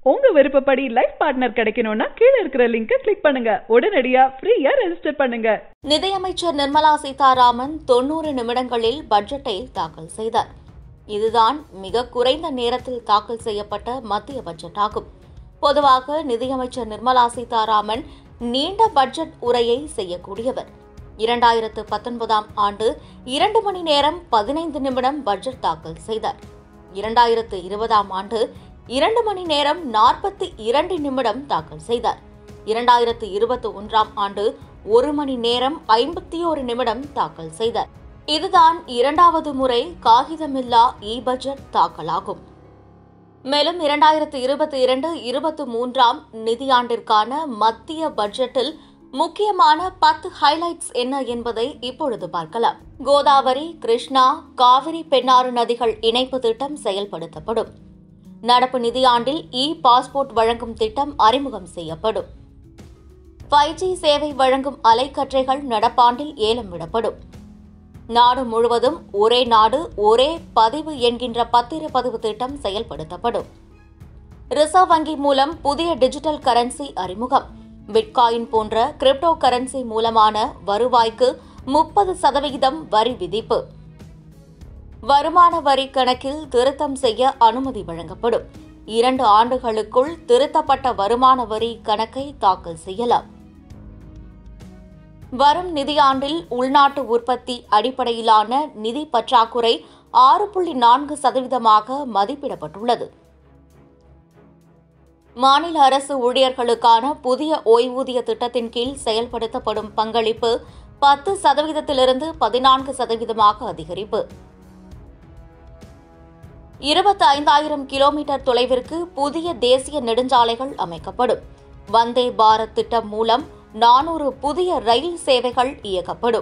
உங்க விருப்பப்படி life partner கிடைக்கணும்னா கீழே இருக்கிற லிங்கை கிளிக் பண்ணுங்க உடனடியா ஃப்ரீயா ரெஜிஸ்டர் பண்ணுங்க நிதியமைச்சர் நிர்மலா சீதாராமன் தொன்னூறு நிமிடங்களில் பட்ஜெட்டை தாக்கல் செய்தார் இதுதான் மிக குறைந்த நேரத்தில் தாக்கல் செய்யப்பட்ட மத்திய பட்ஜெட் ஆகும் பொதுவாக நிதியமைச்சர் நிர்மலா சீதாராமன் நீண்ட பட்ஜெட் உரையை செய்யக்கூடியவர் இரண்டாயிரத்து பத்தொன்பதாம் ஆண்டு இரண்டு மணி நேரம் பதினைந்து நிமிடம் பட்ஜெட் தாக்கல் செய்தார் இரண்டாயிரத்து இருபதாம் ஆண்டு இரண்டு மணி நேரம் நாற்பத்தி இரண்டு நிமிடம் தாக்கல் செய்தார் இரண்டாயிரத்து இருபத்தி ஒன்றாம் ஆண்டு ஒரு மணி நேரம் ஐம்பத்தி ஒரு நிமிடம் தாக்கல் செய்தார் இதுதான் இரண்டாவது முறை காகிதமில்லா இ பட்ஜெட் தாக்கலாகும் மேலும் இரண்டாயிரத்து இருபத்தி இரண்டு இருபத்தி மூன்றாம் நிதியாண்டிற்கான மத்திய பட்ஜெட்டில் முக்கியமான பத்து ஹைலைட்ஸ் என்ன என்பதை இப்பொழுது பார்க்கலாம் கோதாவரி கிருஷ்ணா காவிரி பெண்ணாறு நதிகள் இணைப்பு திட்டம் செயல்படுத்தப்படும் நடப்பு நிதியாண்டில் இ பாஸ்போர்ட் வழங்கும் திட்டம் அறிமுகம் செய்யப்படும் ஃபைவ் ஜி சேவை வழங்கும் அலைக்கற்றைகள் நடப்பாண்டில் ஏலம் விடப்படும் நாடு முழுவதும் ஒரே நாடு ஒரே பதிவு என்கின்ற பத்திரப்பதிவு திட்டம் செயல்படுத்தப்படும் ரிசர்வ் வங்கி மூலம் புதிய டிஜிட்டல் கரன்சி அறிமுகம் பிட்காயின் போன்ற கிரிப்டோ கரன்சி மூலமான வருவாய்க்கு முப்பது சதவிகிதம் வரி விதிப்பு வருமான வரி கணக்கில் திருத்தம் செய்ய அனுமதி வழங்கப்படும் இரண்டு ஆண்டுகளுக்குள் திருத்தப்பட்ட வருமான வரி கணக்கை தாக்கல் செய்யலாம் வரும் நிதியாண்டில் உள்நாட்டு உற்பத்தி அடிப்படையிலான நிதி பற்றாக்குறை ஆறு புள்ளி நான்கு சதவீதமாக மதிப்பிடப்பட்டுள்ளது மாநில அரசு ஊழியர்களுக்கான புதிய ஓய்வூதிய திட்டத்தின் கீழ் செயல்படுத்தப்படும் பங்களிப்பு பத்து சதவீதத்திலிருந்து பதினான்கு சதவீதமாக அதிகரிப்பு இருபத்தி ஐந்தாயிரம் கிலோமீட்டர் தொலைவிற்கு புதிய தேசிய நெடுஞ்சாலைகள் அமைக்கப்படும் வந்தே பாரத் திட்டம் மூலம் நானூறு புதிய ரயில் சேவைகள் இயக்கப்படும்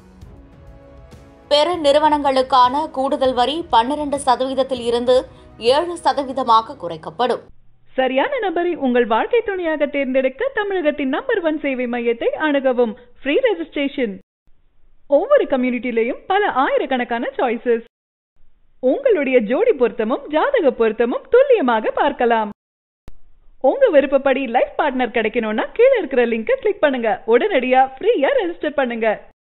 பெரு நிறுவனங்களுக்கான கூடுதல் வரி பன்னிரண்டு சதவீதத்தில் இருந்து ஏழு சதவீதமாக குறைக்கப்படும் சரியான நபரை உங்கள் வாழ்க்கை துணையாக தேர்ந்தெடுக்க தமிழகத்தின் நம்பர் ஒன் சேவை மையத்தை அணுகவும் ஃப்ரீ ரெஜிஸ்ட்ரேஷன் ஒவ்வொரு கம்யூனிட்டிலையும் பல ஆயிரக்கணக்கான சாய்ஸஸ் உங்களுடைய ஜோடி பொருத்தமும் ஜாதக பொருத்தமும் துல்லியமாக பார்க்கலாம் உங்க விருப்பப்படி லைஃப் பார்ட்னர் கிடைக்கணும்னா கீழே இருக்கிற லிங்கை கிளிக் பண்ணுங்க உடனடியா ஃப்ரீயா ரெஜிஸ்டர் பண்ணுங்க